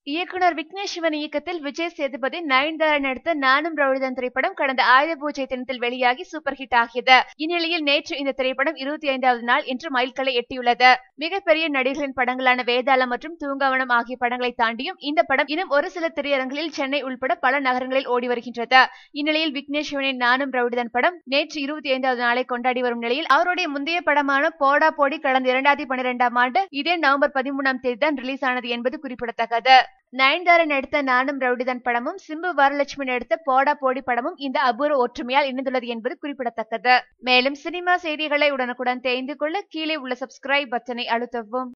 இயக்குனர் விக்னேஷ் சிவன் இயக்கத்தில் விஜய் சேதுபதி நயன்தாரா நடித்த நானும் ரவுடிதான் திரைப்படம் கடந்த ஆயுத பூஜை தினத்தில் வெளியாகி சூப்பர் ஹிட் ஆகியது இந்நிலையில் நேற்று இந்த திரைப்படம் இருபத்தி ஐந்தாவது நாள் இன்று மைல்கல்லை எட்டியுள்ளது மிகப்பெரிய நடிகர்களின் படங்களான வேதாளம் மற்றும் தூங்காவனம் ஆகிய படங்களை தாண்டியும் இந்த படம் இன்னும் ஒரு சில திரையரங்குகளில் சென்னை உள்பட பல நகரங்களில் ஓடி வருகின்றது இந்நிலையில் விக்னேஷ் சிவனின் நானும் ரவுடிதான் படம் நேற்று இருபத்தி ஐந்தாவது நாளை கொண்டாடி வரும் நிலையில் அவருடைய முந்தைய படமான போடா போடி கடந்த இரண்டாயிரத்தி பன்னிரெண்டாம் ஆண்டு இதே நவம்பர் பதிமூணாம் தேதி தான் ரிலீஸ் ஆனது என்பது குறிப்பிடத்தக்கது நயன்தாரா நடித்த நானும் ரவுடிதான் படமும் சிம்பு வரலட்சுமி நடித்த போடா போடி படமும் இந்த அபூர்வ ஒற்றுமையால் இணைந்துள்ளது என்பது குறிப்பிடத்தக்கது மேலும் சினிமா செய்திகளை உடனுக்குடன் தெரிந்து கொள்ள கீழே உள்ள சப்ஸ்கிரைப் பட்டனை அழுத்தவும்